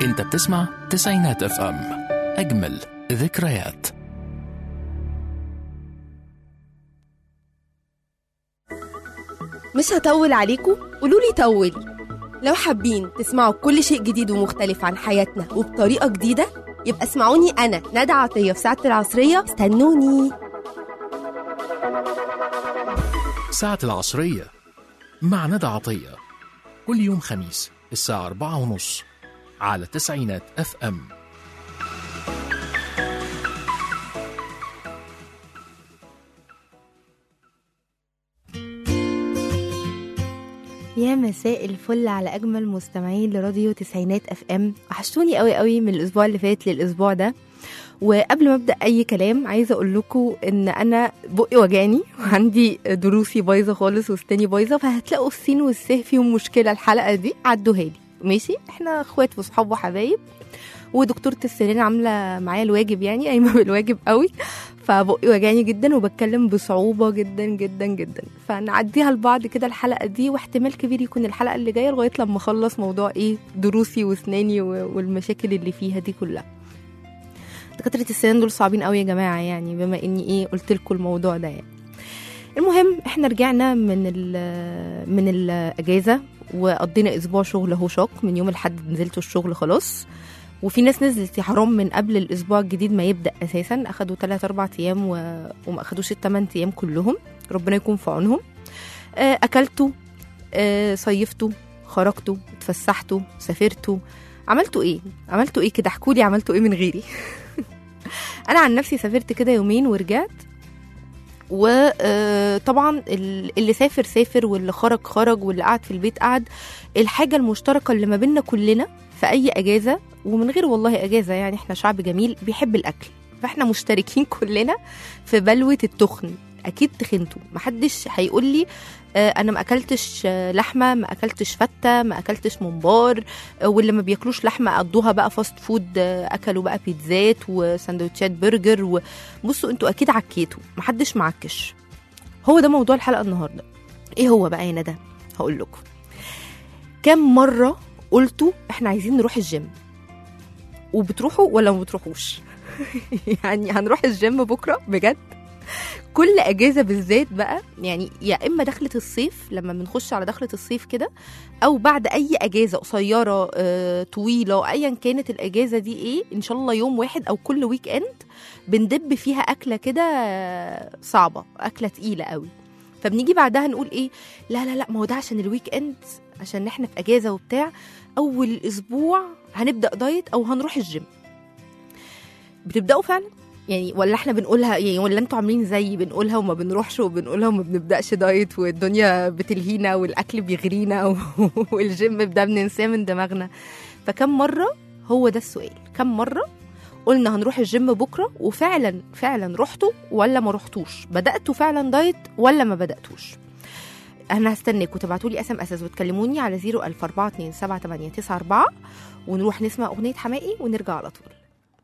انت بتسمع تسعينات اف ام اجمل ذكريات مش هطول عليكم قولوا لي طولي لو حابين تسمعوا كل شيء جديد ومختلف عن حياتنا وبطريقة جديدة يبقى اسمعوني أنا ندى عطية في ساعة العصرية استنوني ساعة العصرية مع ندى عطية كل يوم خميس الساعة أربعة ونص على تسعينات اف ام يا مساء الفل على اجمل مستمعين لراديو تسعينات اف ام وحشتوني قوي قوي من الاسبوع اللي فات للاسبوع ده وقبل ما ابدا اي كلام عايزه اقول لكم ان انا بقي وجعني وعندي دروسي بايظه خالص وسناني بايظه فهتلاقوا السين والسه فيهم مشكله الحلقه دي عدوها لي ماشي احنا اخوات وصحاب وحبايب ودكتوره السنان عامله معايا الواجب يعني قايمه بالواجب قوي فبقي وجعني جدا وبتكلم بصعوبه جدا جدا جدا فنعديها لبعض كده الحلقه دي واحتمال كبير يكون الحلقه اللي جايه لغايه لما اخلص موضوع ايه دروسي واسناني و- والمشاكل اللي فيها دي كلها دكاتره السنان دول صعبين قوي يا جماعه يعني بما اني ايه قلت لكم الموضوع ده يعني المهم احنا رجعنا من ال من الاجازه وقضينا اسبوع شغل اهو شاق من يوم الاحد نزلت الشغل خلاص وفي ناس نزلت يا حرام من قبل الاسبوع الجديد ما يبدا اساسا اخدوا 3 4 ايام و... وما اخدوش الثمان ايام كلهم ربنا يكون في عونهم آه، اكلتوا آه، صيفتوا خرجتوا اتفسحتوا سافرتوا عملتوا ايه عملتوا ايه كده احكوا لي عملتوا ايه من غيري انا عن نفسي سافرت كده يومين ورجعت وطبعا اللي سافر سافر واللي خرج خرج واللي قعد في البيت قعد الحاجه المشتركه اللي ما بيننا كلنا في اي اجازه ومن غير والله اجازه يعني احنا شعب جميل بيحب الاكل فاحنا مشتركين كلنا في بلوه التخن اكيد تخنتوا محدش هيقول لي آه، انا ما اكلتش آه، لحمه ما اكلتش فته ما اكلتش ممبار آه، واللي ما بياكلوش لحمه قضوها بقى فاست فود آه، اكلوا بقى بيتزات وسندوتشات برجر وبصوا انتوا اكيد عكيتوا محدش معكش هو ده موضوع الحلقه النهارده ايه هو بقى يا ندى هقول لكم كم مره قلتوا احنا عايزين نروح الجيم وبتروحوا ولا ما بتروحوش يعني هنروح الجيم بكره بجد كل اجازه بالذات بقى يعني يا اما دخله الصيف لما بنخش على دخله الصيف كده او بعد اي اجازه قصيره آه، طويله ايا كانت الاجازه دي ايه ان شاء الله يوم واحد او كل ويك اند بندب فيها اكله كده آه، صعبه اكله تقيله قوي فبنيجي بعدها نقول ايه لا لا لا ما هو ده عشان الويك اند عشان احنا في اجازه وبتاع اول الاسبوع هنبدا دايت او هنروح الجيم بتبداوا فعلا يعني ولا احنا بنقولها يعني ولا انتوا عاملين زي بنقولها وما بنروحش وبنقولها وما بنبداش دايت والدنيا بتلهينا والاكل بيغرينا و- والجيم ده بننساه من دماغنا فكم مره هو ده السؤال كم مره قلنا هنروح الجيم بكره وفعلا فعلا رحتوا ولا ما رحتوش بداتوا فعلا دايت ولا ما بداتوش انا هستناكم تبعتوا لي اس ام اس وتكلموني على 004278994 ونروح نسمع اغنيه حماقي ونرجع على طول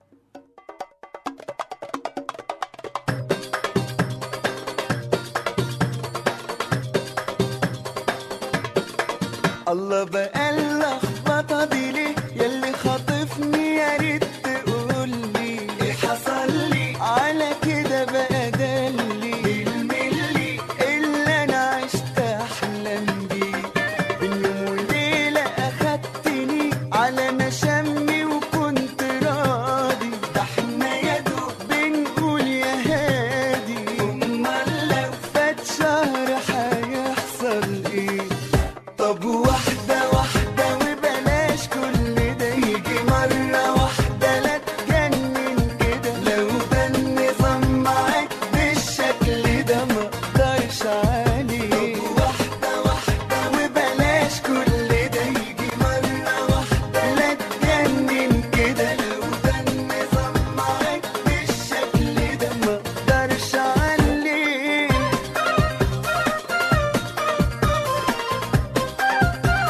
الله بقى اللخبطه دي ليه ياللي خاطفني يا ريت تقولي ايه حصل لي على كده بقى دلي بالملي اللي انا عشت احلم بيه بين يوم وليله اخدتني على مشامي وكنت راضي ده احنا يا دوب بنقول يا هادي امال لو فات شهر هيحصل ايه طب واحدة واحدة وبلاش كل ده يجي مرة واحدة لا تجنن كده لو ده النظام معاك بالشكل ده ما اقدرش عليه طب واحدة واحدة وبلاش كل ده يجي مرة واحدة لا تجنن كده لو ده النظام معاك بالشكل ده ما اقدرش عليه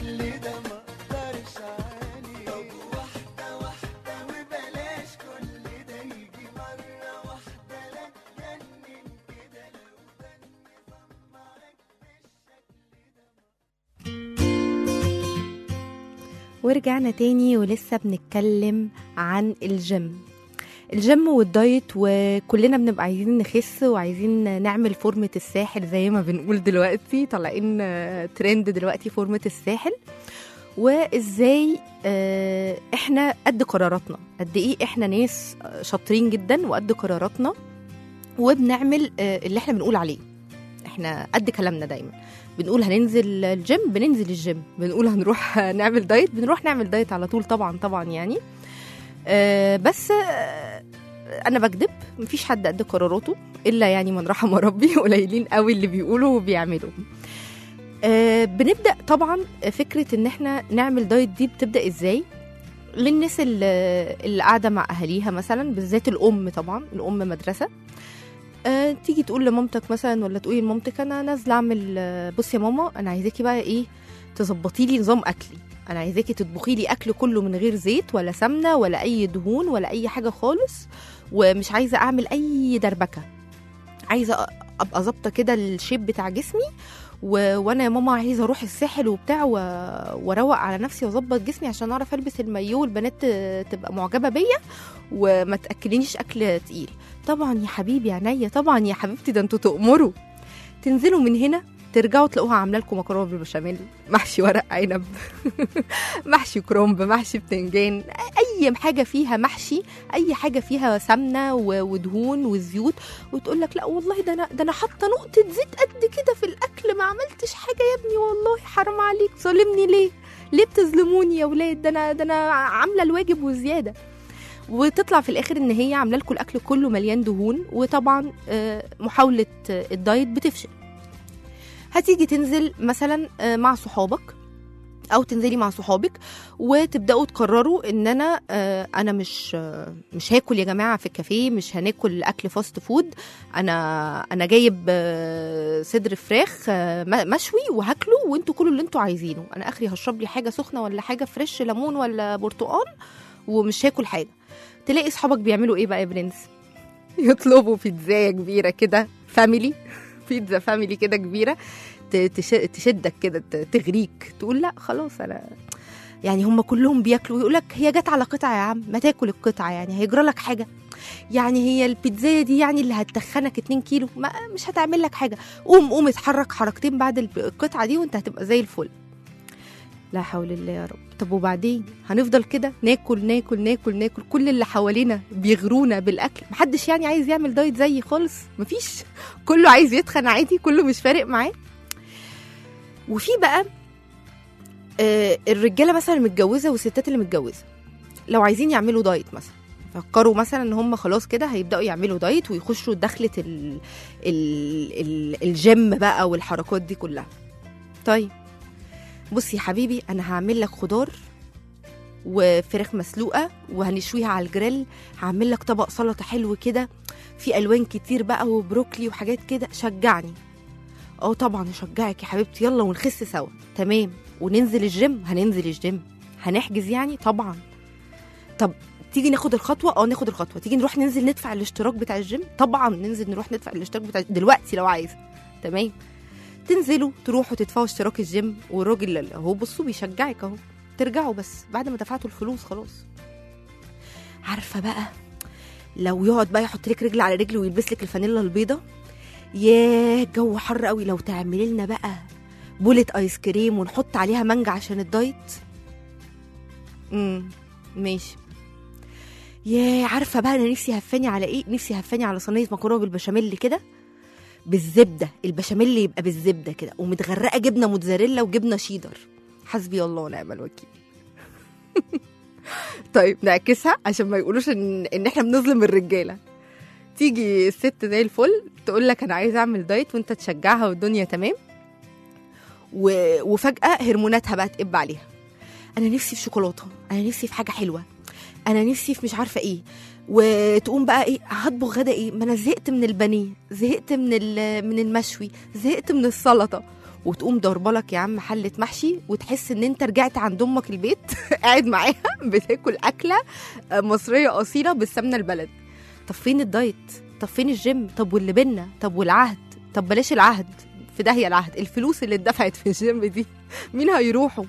كل ده ما اقدرش عليه طب واحدة واحدة وبلاش كل ده يجي مرة واحدة لا تجنن كده لو ده النظام معاك بالشكل ده ورجعنا تاني ولسه بنتكلم عن الجيم الجيم والدايت وكلنا بنبقى عايزين نخس وعايزين نعمل فورمة الساحل زي ما بنقول دلوقتي طالعين آه، ترند دلوقتي فورمة الساحل وازاي آه، احنا قد قراراتنا قد ايه احنا ناس آه، شاطرين جدا وقد قراراتنا وبنعمل آه، اللي احنا بنقول عليه احنا قد كلامنا دايما بنقول هننزل الجيم بننزل الجيم بنقول هنروح نعمل دايت بنروح نعمل دايت على طول طبعا طبعا يعني آه، بس آه، انا بكذب مفيش حد قد قراراته الا يعني من رحم ربي قليلين قوي اللي بيقولوا وبيعملوا آه، بنبدا طبعا فكره ان احنا نعمل دايت دي بتبدا ازاي للناس اللي, اللي قاعده مع اهاليها مثلا بالذات الام طبعا الام مدرسه أه تيجي تقول لمامتك مثلا ولا تقولي لمامتك انا نازله اعمل آه، بصي يا ماما انا عايزاكي بقى ايه تظبطي لي نظام اكلي انا عايزاكي تطبخي لي اكل كله من غير زيت ولا سمنه ولا اي دهون ولا اي حاجه خالص ومش عايزه اعمل اي دربكه عايزه أ- ابقى ظابطه كده الشيب بتاع جسمي و... وانا يا ماما عايزه اروح الساحل وبتاع و... واروق على نفسي واظبط جسمي عشان اعرف البس المايو والبنات ت- تبقى معجبه بيا وما تاكلينيش اكل تقيل طبعا يا حبيبي عينيا طبعا يا حبيبتي ده انتوا تؤمروا تنزلوا من هنا ترجعوا تلاقوها عامله لكم مكرونه بالبشاميل محشي ورق عنب محشي كرنب محشي بتنجان اي حاجه فيها محشي اي حاجه فيها سمنه و- ودهون وزيوت وتقول لك لا والله ده انا ده انا حاطه نقطه زيت قد كده في الاكل ما عملتش حاجه يا ابني والله حرام عليك ظالمني ليه ليه بتظلموني يا ولاد ده انا ده انا عامله الواجب وزياده وتطلع في الاخر ان هي عامله لكم الاكل كله مليان دهون وطبعا آه، محاوله آه، الدايت بتفشل هتيجي تنزل مثلا آه، مع صحابك او تنزلي مع صحابك وتبداوا تقرروا ان انا آه، انا مش آه، مش هاكل يا جماعه في الكافيه مش هناكل اكل فاست فود انا انا جايب آه، صدر فراخ آه، م- مشوي وهاكله وانتوا كلوا اللي انتوا عايزينه انا اخري هشرب لي حاجه سخنه ولا حاجه فريش ليمون ولا برتقال ومش هاكل حاجه تلاقي اصحابك بيعملوا ايه بقى يا برنس يطلبوا بيتزايه كبيره كده فاميلي بيتزا فاميلي كده كبيره ت- تش- تشدك كده ت- تغريك تقول لا خلاص انا يعني هم كلهم بياكلوا ويقول لك هي جت على قطعه يا عم ما تاكل القطعه يعني هيجرى لك حاجه يعني هي البيتزايه دي يعني اللي هتخنك 2 كيلو ما مش هتعمل لك حاجه قوم قوم اتحرك حركتين بعد الب- القطعه دي وانت هتبقى زي الفل لا حول الله يا رب طب وبعدين هنفضل كده ناكل ناكل ناكل ناكل كل اللي حوالينا بيغرونا بالاكل محدش يعني عايز يعمل دايت زيي خالص مفيش كله عايز يتخن عادي كله مش فارق معاه وفي بقى آه، الرجاله مثلا المتجوزه والستات اللي متجوزه لو عايزين يعملوا دايت مثلا فكروا مثلا ان هم خلاص كده هيبداوا يعملوا دايت ويخشوا دخله ال ال ال الجيم بقى والحركات دي كلها طيب بصي يا حبيبي انا هعمل لك خضار وفراخ مسلوقه وهنشويها على الجريل هعمل لك طبق سلطه حلو كده في الوان كتير بقى وبروكلي وحاجات كده شجعني اه طبعا اشجعك يا حبيبتي يلا ونخس سوا تمام وننزل الجيم هننزل الجيم هنحجز يعني طبعا طب تيجي ناخد الخطوه اه ناخد الخطوه تيجي نروح ننزل ندفع الاشتراك بتاع الجيم طبعا ننزل نروح ندفع الاشتراك بتاع دلوقتي لو عايزه تمام تنزلوا تروحوا تدفعوا اشتراك الجيم والراجل اللي اهو بصوا بيشجعك اهو ترجعوا بس بعد ما دفعتوا الفلوس خلاص عارفه بقى لو يقعد بقى يحط لك رجل على رجل ويلبس لك الفانيلا البيضه ياه الجو حر قوي لو تعملي لنا بقى بولة ايس كريم ونحط عليها مانجا عشان الدايت امم ماشي ياه عارفه بقى انا نفسي هفاني على ايه نفسي هفاني على صينيه مكرونه بالبشاميل كده بالزبده البشاميل يبقى بالزبده كده ومتغرقه جبنه موتزاريلا وجبنه شيدر حسبي الله ونعم الوكيل طيب نعكسها عشان ما يقولوش ان ان احنا بنظلم الرجاله تيجي الست زي الفل تقول لك انا عايزه اعمل دايت وانت تشجعها والدنيا تمام و... وفجاه هرموناتها بقى تقب عليها انا نفسي في شوكولاته انا نفسي في حاجه حلوه انا نفسي في مش عارفه ايه وتقوم بقى ايه هطبخ غدا ايه ما انا زهقت من البانيه زهقت من ال- من المشوي زهقت من السلطه وتقوم ضربلك يا عم حله محشي وتحس ان انت رجعت عند امك البيت قاعد معاها بتاكل اكله مصريه اصيله بالسمنه البلد طب فين الدايت طب فين الجيم طب واللي بينا طب والعهد طب بلاش العهد في داهيه العهد الفلوس اللي اتدفعت في الجيم دي مين هيروحوا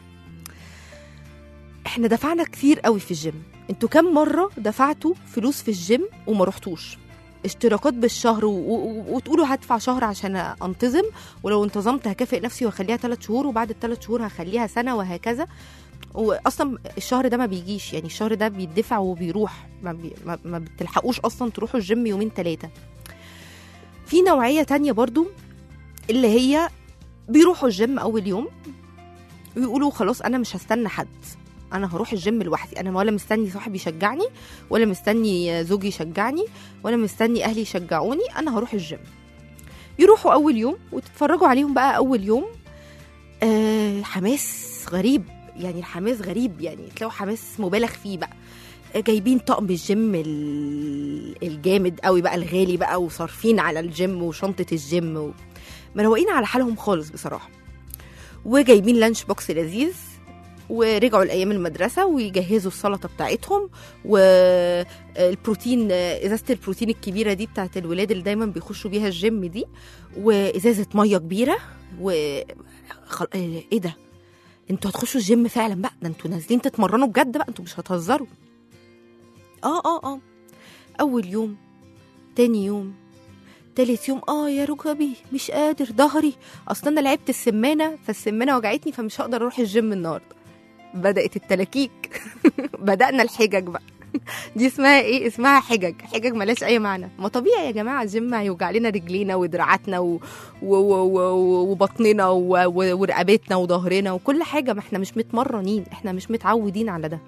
احنا دفعنا كتير قوي في الجيم انتوا كم مره دفعتوا فلوس في الجيم وما رحتوش اشتراكات بالشهر و... و... وتقولوا هدفع شهر عشان انتظم ولو انتظمت هكافئ نفسي واخليها ثلاث شهور وبعد الثلاث شهور هخليها سنه وهكذا واصلا الشهر ده ما بيجيش يعني الشهر ده بيدفع وبيروح ما, بي... ما... ما بتلحقوش اصلا تروحوا الجيم يومين ثلاثه في نوعيه تانية برضو اللي هي بيروحوا الجيم اول يوم ويقولوا خلاص انا مش هستنى حد انا هروح الجيم لوحدي انا ولا مستني صاحبي يشجعني ولا مستني زوجي يشجعني ولا مستني اهلي يشجعوني انا هروح الجيم يروحوا اول يوم وتتفرجوا عليهم بقى اول يوم آه حماس غريب يعني الحماس غريب يعني تلاقوا حماس مبالغ فيه بقى جايبين طقم الجيم ال- الجامد قوي بقى الغالي بقى وصارفين على الجيم وشنطه الجيم و... مروقين على حالهم خالص بصراحه وجايبين لانش بوكس لذيذ ورجعوا لايام المدرسه ويجهزوا السلطه بتاعتهم والبروتين ازازه البروتين الكبيره دي بتاعت الولاد اللي دايما بيخشوا بيها الجيم دي وازازه ميه كبيره و خل... ايه ده انتوا هتخشوا الجيم فعلا بقى ده انتوا نازلين تتمرنوا بجد بقى انتوا مش هتهزروا اه اه اه اول يوم تاني يوم تالت يوم اه يا ركبي مش قادر ظهري اصل انا لعبت السمانه فالسمانه وجعتني فمش هقدر اروح الجيم النهارده بدات التلاكيك بدانا الحجج بقى دي اسمها ايه اسمها حجج حجج ملاش اي معنى ما طبيعي يا جماعه الجيم هيوجع لنا رجلينا ودراعاتنا و... و... و... و... وبطننا و... و... ورقبتنا وظهرنا وكل حاجه ما احنا مش متمرنين احنا مش متعودين على ده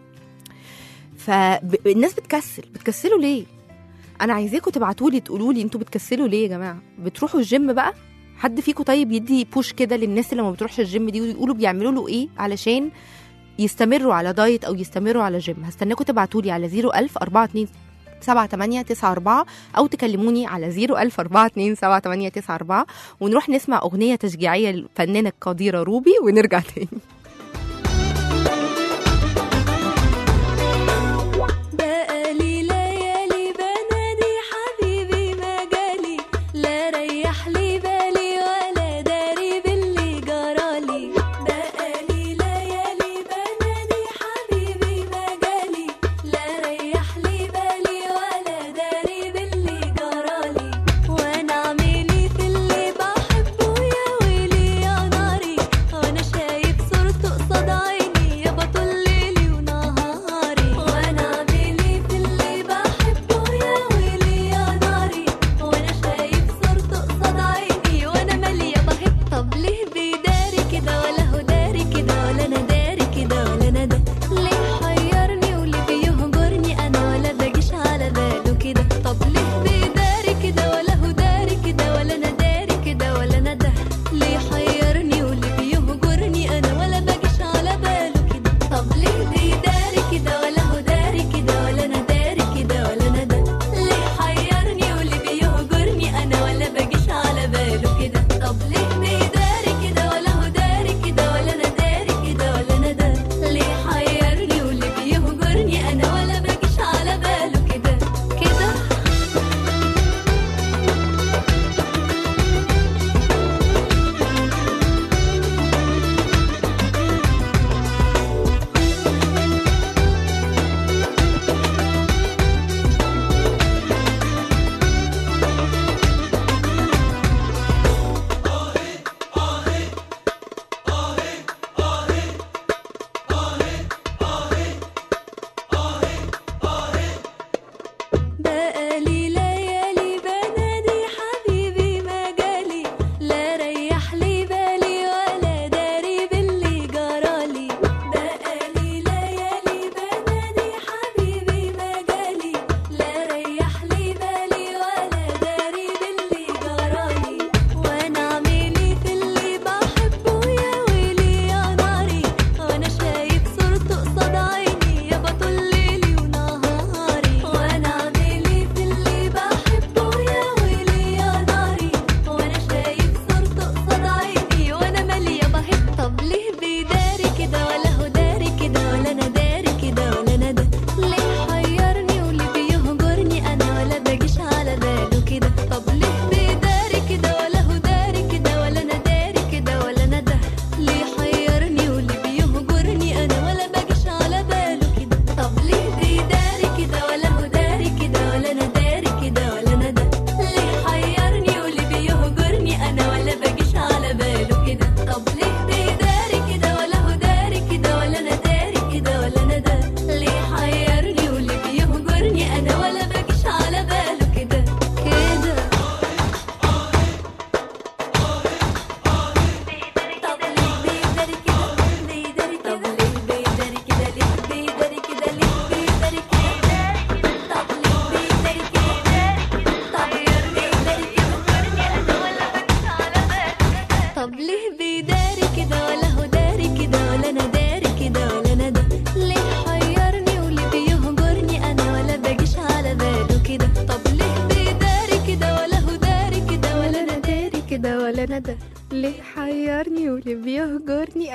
فالناس بتكسل بتكسلوا ليه انا عايزاكم تبعتوا لي تقولوا لي انتوا بتكسلوا ليه يا جماعه بتروحوا الجيم بقى حد فيكم طيب يدي بوش كده للناس اللي ما بتروحش الجيم دي ويقولوا بيعملوا له ايه علشان يستمروا على دايت او يستمروا على جيم هستناكم تبعتوا لي على 01000 42 سبعة تمانية تسعة أربعة أو تكلموني على زيرو ألف أربعة اتنين سبعة تمانية تسعة أربعة ونروح نسمع أغنية تشجيعية للفنانة القديرة روبي ونرجع تاني بقالي ليالي بنادي حبيبي ما جالي لا ريح لي بالي ولا داري باللي جرالي بقالي ليالي بنادي حبيبي ما جالي لا ريح لي بالي ولا داري باللي جرالي وانا اعملي في اللي بحبه يا ويلي يا ناري وانا شايف صورته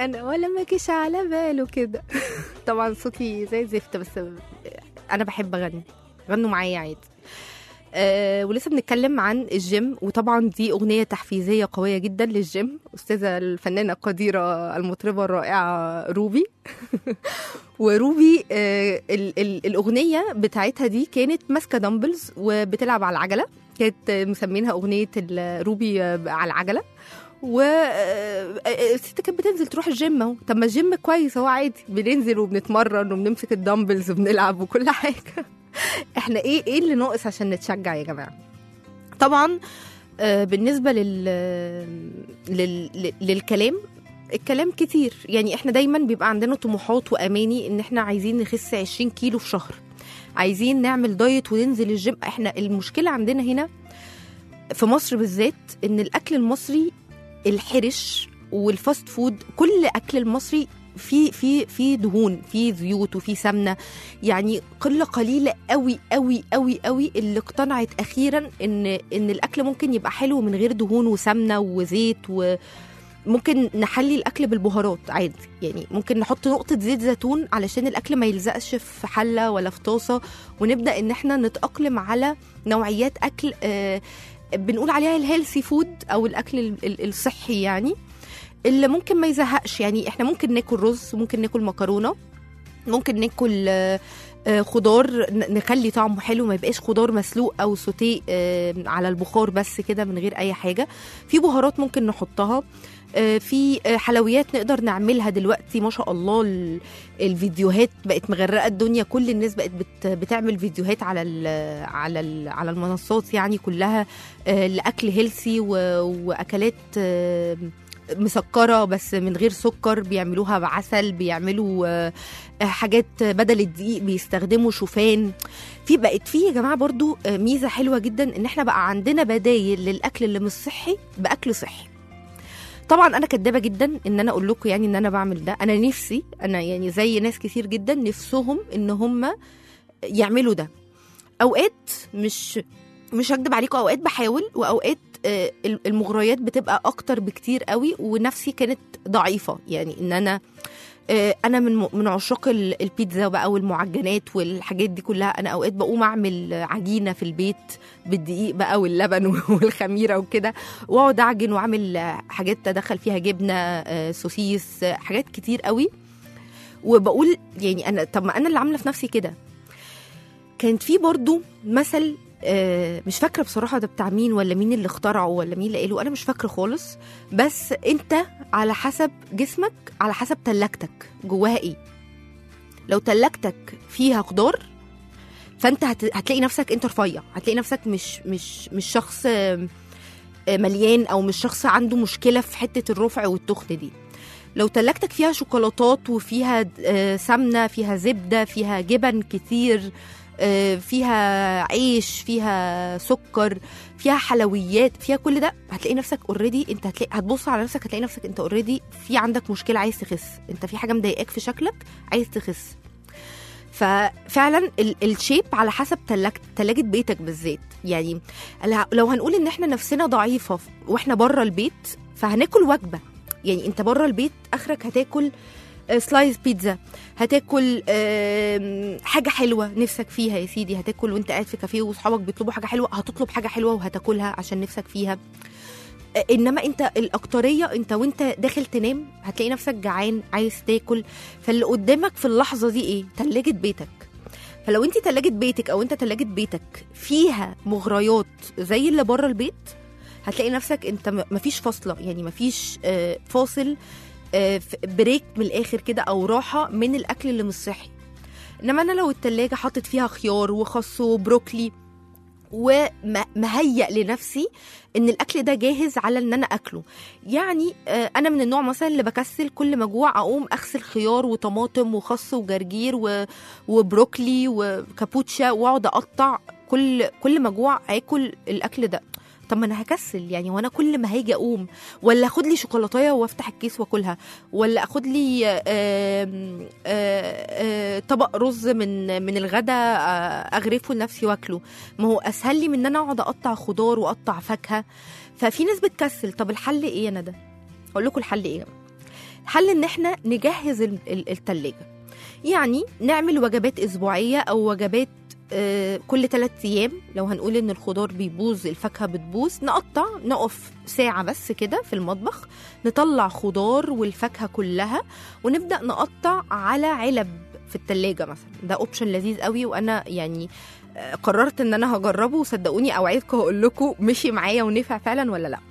انا ولا ما كيش على باله كده طبعا صوتي زي الزفت بس انا بحب اغني غنوا معايا عادي أه ولسه بنتكلم عن الجيم وطبعا دي اغنيه تحفيزيه قويه جدا للجيم استاذه الفنانه القديره المطربه الرائعه روبي وروبي آه ال ال الاغنيه بتاعتها دي كانت ماسكه دمبلز وبتلعب على العجله كانت مسمينها اغنيه ال- روبي آه، على العجله و آه، آه، الست كانت بتنزل تروح الجيم اهو طب ما الجيم كويس اهو عادي بننزل وبنتمرن وبنمسك الدمبلز وبنلعب وكل حاجه احنا ايه ايه اللي ناقص عشان نتشجع يا جماعه طبعا آه، بالنسبه لل... لل... لل- للكلام الكلام كتير يعني احنا دايما بيبقى عندنا طموحات واماني ان احنا عايزين نخس 20 كيلو في شهر عايزين نعمل دايت وننزل الجيم احنا المشكله عندنا هنا في مصر بالذات ان الاكل المصري الحرش والفاست فود كل اكل المصري في في في دهون في زيوت وفي سمنه يعني قله قليله قوي قوي قوي قوي اللي اقتنعت اخيرا ان ان الاكل ممكن يبقى حلو من غير دهون وسمنه وزيت وممكن نحلي الاكل بالبهارات عادي يعني ممكن نحط نقطه زيت زيتون علشان الاكل ما يلزقش في حله ولا في طاسه ونبدا ان احنا نتاقلم على نوعيات اكل آه بنقول عليها الهيلثي فود او الاكل ال- ال- الصحي يعني اللي ممكن ما يزهقش يعني احنا ممكن ناكل رز ممكن ناكل مكرونه ممكن ناكل آه، آه، خضار ن- نخلي طعمه حلو ما يبقاش خضار مسلوق او سوتيه آه، على البخار بس كده من غير اي حاجه في بهارات ممكن نحطها آه، في آه، حلويات نقدر نعملها دلوقتي ما شاء الله ال- الفيديوهات بقت مغرقه الدنيا كل الناس بقت بت- بتعمل فيديوهات على ال على ال على المنصات يعني كلها آه، لاكل هيلسي واكلات آه، مسكره بس من غير سكر بيعملوها بعسل بيعملوا آه، آه، حاجات بدل الدقيق بيستخدموا شوفان في بقت في يا جماعه برضو آه، ميزه حلوه جدا ان احنا بقى عندنا بدايل للاكل اللي مش صحي باكل صحي طبعا انا كدابه جدا ان انا اقول لكم يعني ان انا بعمل ده انا نفسي انا يعني زي ناس كتير جدا نفسهم ان هم يعملوا ده اوقات مش مش هكدب عليكم اوقات بحاول واوقات آه، المغريات بتبقى اكتر بكتير قوي ونفسي كانت ضعيفه يعني ان انا آه، انا من من عشاق ال- البيتزا بقى والمعجنات والحاجات دي كلها انا اوقات بقوم اعمل عجينه في البيت بالدقيق بقى واللبن والخميره وكده واقعد اعجن واعمل حاجات ادخل فيها جبنه آه، سوسيس آه، حاجات كتير قوي وبقول يعني انا طب ما انا اللي عامله في نفسي كده كانت في برضو مثل آه، مش فاكره بصراحه ده بتاع مين ولا مين اللي اخترعه ولا مين اللي قاله انا مش فاكره خالص بس انت على حسب جسمك على حسب تلاجتك جواها ايه لو تلاجتك فيها خضار فانت هت- هتلاقي نفسك انت رفيع هتلاقي نفسك مش مش مش شخص آه، آه، مليان او مش شخص عنده مشكله في حته الرفع والتخن دي لو تلاجتك فيها شوكولاتات وفيها آه، سمنه فيها زبده فيها جبن كتير آه، فيها عيش فيها سكر فيها حلويات فيها كل ده هتلاقي نفسك اوريدي انت هتلاقي هتبص على نفسك هتلاقي نفسك انت اوريدي في عندك مشكله عايز تخس انت في حاجه مضايقاك في شكلك عايز تخس ففعلا ال- الشيب على حسب تلاج- تلاجة بيتك بالذات يعني ال- لو هنقول ان احنا نفسنا ضعيفه ف- واحنا بره البيت فهناكل وجبه يعني انت بره البيت اخرك هتاكل آه، سلايس بيتزا هتاكل آم، حاجه حلوه نفسك فيها يا سيدي هتاكل وانت قاعد في كافيه واصحابك بيطلبوا حاجه حلوه هتطلب حاجه حلوه وهتاكلها عشان نفسك فيها آه، انما انت الاكتريه انت وانت داخل تنام هتلاقي نفسك جعان عايز تاكل فاللي قدامك في اللحظه دي ايه تلاجة بيتك فلو انت تلاجة بيتك او انت تلاجة بيتك فيها مغريات زي اللي بره البيت هتلاقي نفسك انت م- مفيش فاصله يعني مفيش آه، فاصل آه، ف- بريك من الاخر كده او راحه من الاكل اللي مش صحي انما انا لو التلاجة حاطط فيها خيار وخس وبروكلي ومهيأ لنفسي ان الاكل ده جاهز على ان انا اكله يعني آه، انا من النوع مثلا اللي بكسل كل ما اجوع اقوم اغسل خيار وطماطم وخس وجرجير و... وبروكلي وكابوتشا واقعد اقطع كل كل ما اجوع اكل الاكل ده طب ما انا هكسل يعني وانا كل ما هاجي اقوم ولا اخد لي شوكولاتايه وافتح الكيس واكلها ولا اخد لي آم، آه، آه، طبق رز من من الغدا آه، اغرفه لنفسي واكله ما هو اسهل لي من ان انا اقعد اقطع خضار واقطع فاكهه ففي ناس بتكسل طب الحل ايه يا ندى اقول لكم الحل ايه حل ان احنا نجهز ال- ال- التلاجة يعني نعمل وجبات اسبوعيه او وجبات آه، كل ثلاثة ايام لو هنقول ان الخضار بيبوظ الفاكهه بتبوظ نقطع نقف ساعه بس كده في المطبخ نطلع خضار والفاكهه كلها ونبدا نقطع على علب في التلاجة مثلا ده اوبشن لذيذ قوي وانا يعني آه، قررت ان انا هجربه وصدقوني اوعدكم هقول لكم مشي معايا ونفع فعلا ولا لا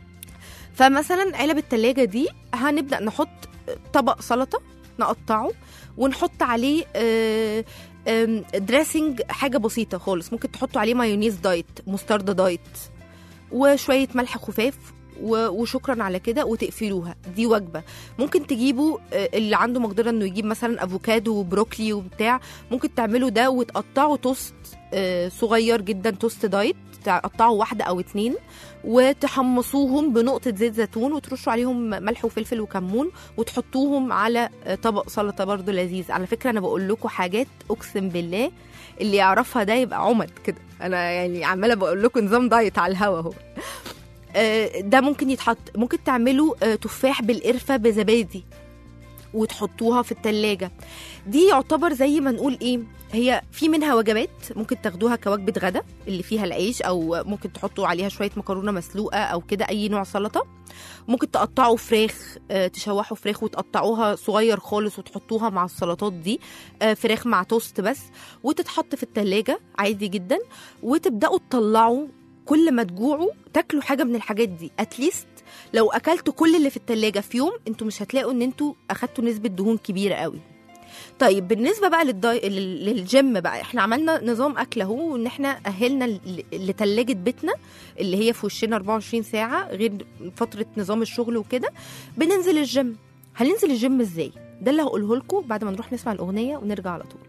فمثلا علب التلاجة دي هنبدا نحط طبق سلطه نقطعه ونحط عليه آه، آم، دريسنج حاجه بسيطه خالص ممكن تحطوا عليه مايونيز دايت مستردة دايت وشويه ملح خفاف و- وشكرا على كده وتقفلوها دي وجبه ممكن تجيبوا آه، اللي عنده مقدره انه يجيب مثلا افوكادو وبروكلي وبتاع ممكن تعملوا ده وتقطعوا توست آه، صغير جدا توست دايت تقطعوا واحده او اتنين وتحمصوهم بنقطه زيت زيتون وترشوا عليهم ملح وفلفل وكمون وتحطوهم على آه، طبق سلطه برضو لذيذ على فكره انا بقول لكم حاجات اقسم بالله اللي يعرفها ده يبقى عمد كده انا يعني عماله بقول لكم نظام دايت على الهوا اهو آه، ده ممكن يتحط ممكن تعملوا آه، تفاح بالقرفه بزبادي وتحطوها في التلاجة دي يعتبر زي ما نقول ايه هي في منها وجبات ممكن تاخدوها كوجبة غدا اللي فيها العيش او ممكن تحطوا عليها شوية مكرونة مسلوقة او كده اي نوع سلطة ممكن تقطعوا فراخ آه، تشوحوا فراخ وتقطعوها صغير خالص وتحطوها مع السلطات دي آه، فراخ مع توست بس وتتحط في التلاجة عادي جدا وتبدأوا تطلعوا كل ما تجوعوا تاكلوا حاجة من الحاجات دي اتليست لو اكلتوا كل اللي في التلاجة في يوم انتوا مش هتلاقوا ان انتوا اخدتوا نسبة دهون كبيرة قوي طيب بالنسبه بقى للداي... لل- للجيم بقى احنا عملنا نظام اكل اهو ان احنا اهلنا ل- لتلاجه بيتنا اللي هي في وشنا 24 ساعه غير فتره نظام الشغل وكده بننزل الجيم هننزل الجيم ازاي ده اللي هقوله لكم بعد ما نروح نسمع الاغنيه ونرجع على طول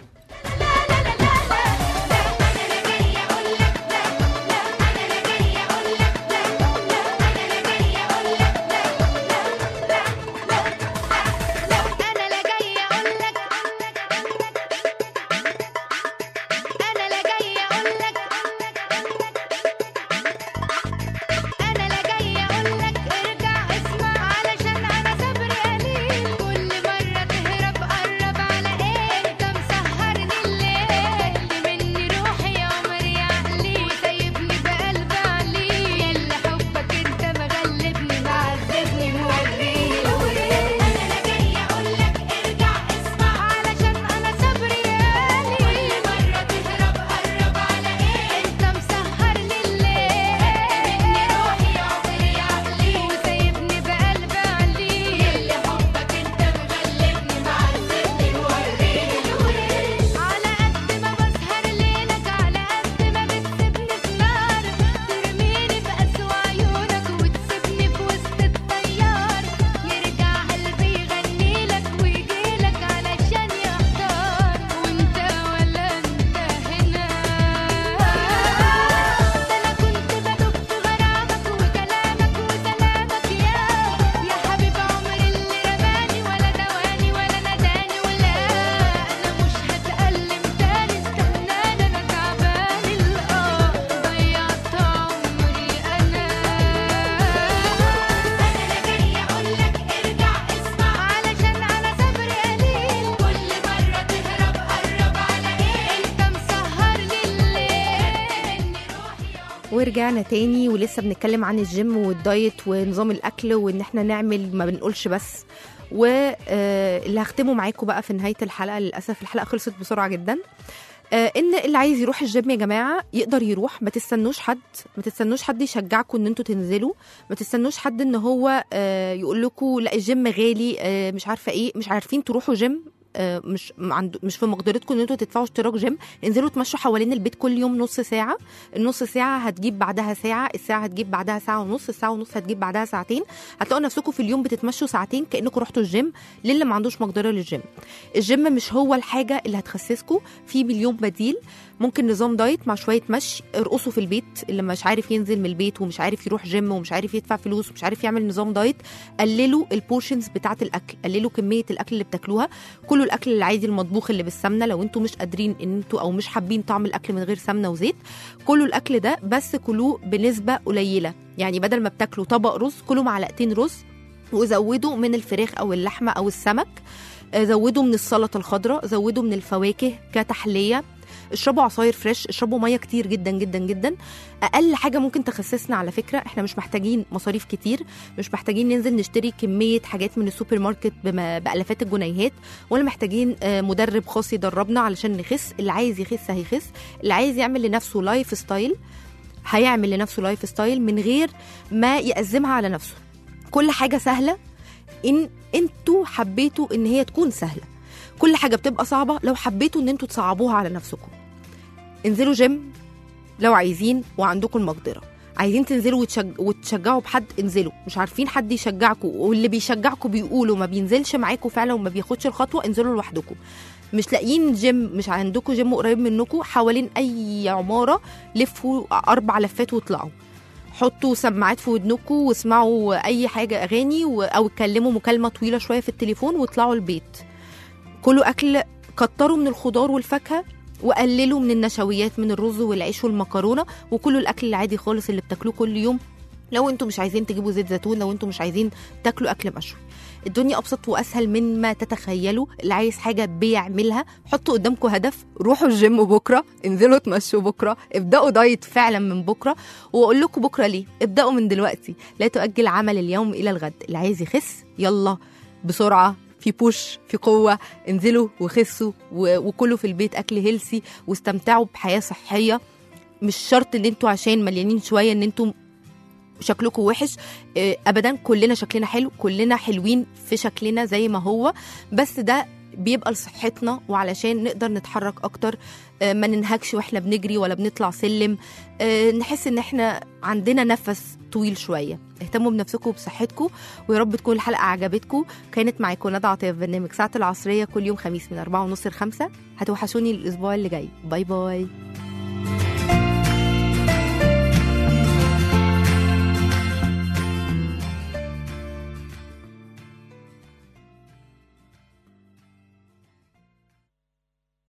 انا لا جاي اقول لك انا لا جاي اقول لك انا لا جاي اقول لك ارجع اسمع علشان انا صبري قليل كل مره تهرب قرب على ايه انت مسهرني الليل مني روحي يا عمري عقلي وسايبني بقلب عليل يلا حبك انت مغلبني معذبني موريني الويل انا لا جاي اقول لك ارجع اسمع علشان انا صبري قليل كل مره تهرب قرب على ايه انت مسهرني الليل مني روحي يا عمري عقلي وسايبني بقلب عليل يلا حبك انت مغلبني معذبني موريني الويل على قد ما بسهر ليلك على قد ما بتسيبني في نار ترميني في أسوأ عيونك وتسيبني في وسط الطيار يرجع قلبي يغنيلك ويجيلك علشان يختار وانت ولا انت هنا ده انا كنت بدب في غرامك وكلامك وسلامك يا يا حبيب عمري اللي رماني ولا دواني ولا نداني ولا انا مش هتألم تاني استناني انا تعبان الاه ضيعت عمري انا انا لا جاي اقول لك ارجع اسمع علشان انا صبري قليل كل مره تهرب قرب على ايه انت مسهرني الليل مني روحي ورجعنا تاني ولسه بنتكلم عن الجيم والدايت ونظام الاكل وان احنا نعمل ما بنقولش بس واللي هختمه معاكم بقى في نهايه الحلقه للاسف الحلقه خلصت بسرعه جدا آه، ان اللي عايز يروح الجيم يا جماعه يقدر يروح ما تستنوش حد ما تستنوش حد يشجعكم ان انتوا تنزلوا ما تستنوش حد ان هو آه، يقول لكم لا الجيم غالي آه، مش عارفه ايه مش عارفين تروحوا جيم آه، مش عند مش في مقدرتكم ان انتوا تدفعوا اشتراك جيم انزلوا تمشوا حوالين البيت كل يوم نص ساعه النص ساعه هتجيب بعدها ساعه الساعه هتجيب بعدها ساعه ونص الساعه ونص هتجيب بعدها ساعتين هتلاقوا نفسكم في اليوم بتتمشوا ساعتين كانكم رحتوا الجيم للي ما عندوش مقدره للجيم الجيم مش هو الحاجه اللي هتخسسكم في مليون بديل ممكن نظام دايت مع شويه مشي ارقصوا في البيت اللي مش عارف ينزل من البيت ومش عارف يروح جيم ومش عارف يدفع فلوس ومش عارف يعمل نظام دايت قللوا البورشنز بتاعه الاكل قللوا كميه الاكل اللي بتاكلوها كلوا الاكل العادي المطبوخ اللي بالسمنه لو انتوا مش قادرين ان انتوا او مش حابين طعم الاكل من غير سمنه وزيت كلوا الاكل ده بس كلوه بنسبه قليله يعني بدل ما بتاكلوا طبق رز كلوا معلقتين رز وزودوا من الفراخ او اللحمه او السمك آه، زودوا من السلطه الخضراء زودوا من الفواكه كتحليه اشربوا عصاير فريش اشربوا ميه كتير جدا جدا جدا اقل حاجه ممكن تخسسنا على فكره احنا مش محتاجين مصاريف كتير مش محتاجين ننزل نشتري كميه حاجات من السوبر ماركت بما- بالافات الجنيهات ولا محتاجين آه، مدرب خاص يدربنا علشان نخس اللي عايز يخس هيخس اللي عايز يعمل لنفسه لايف ستايل هيعمل لنفسه لايف ستايل من غير ما يأزمها على نفسه كل حاجه سهله ان انتوا حبيتوا ان هي تكون سهله كل حاجه بتبقى صعبه لو حبيتوا ان انتوا تصعبوها على نفسكم انزلوا جيم لو عايزين وعندكم المقدره عايزين تنزلوا وتشج... وتشجعوا بحد انزلوا مش عارفين حد يشجعكم واللي بيشجعكم بيقولوا ما بينزلش معاكم فعلا وما بياخدش الخطوه انزلوا لوحدكم مش لاقيين جيم مش عندكم جيم قريب منكم حوالين اي عماره لفوا اربع لفات واطلعوا حطوا سماعات في ودنكم واسمعوا اي حاجه اغاني و... او اتكلموا مكالمه طويله شويه في التليفون واطلعوا البيت كلوا اكل كتروا من الخضار والفاكهه وقللوا من النشويات من الرز والعيش والمكرونه وكلوا الاكل العادي خالص اللي بتاكلوه كل يوم لو انتم مش عايزين تجيبوا زيت زيتون لو انتم مش عايزين تاكلوا اكل مشوي الدنيا ابسط واسهل مما تتخيلوا اللي عايز حاجه بيعملها حطوا قدامكم هدف روحوا الجيم بكره انزلوا اتمشوا بكره ابداوا دايت فعلا من بكره واقول لكم بكره ليه ابداوا من دلوقتي لا تؤجل عمل اليوم الى الغد اللي عايز يخس يلا بسرعه في بوش في قوه انزلوا وخسوا و- وكلوا في البيت اكل هيلسي واستمتعوا بحياه صحيه مش شرط ان انتوا عشان مليانين شويه ان انتوا شكلكم وحش آه، ابدا كلنا شكلنا حلو كلنا حلوين في شكلنا زي ما هو بس ده بيبقى لصحتنا وعلشان نقدر نتحرك اكتر آه، ما ننهكش واحنا بنجري ولا بنطلع سلم آه، نحس ان احنا عندنا نفس طويل شويه اهتموا بنفسكم وبصحتكم ويا رب تكون الحلقه عجبتكم كانت معاكم ندى عطيه في برنامج ساعه العصريه كل يوم خميس من 4 ونص ل 5 هتوحشوني الاسبوع اللي جاي باي باي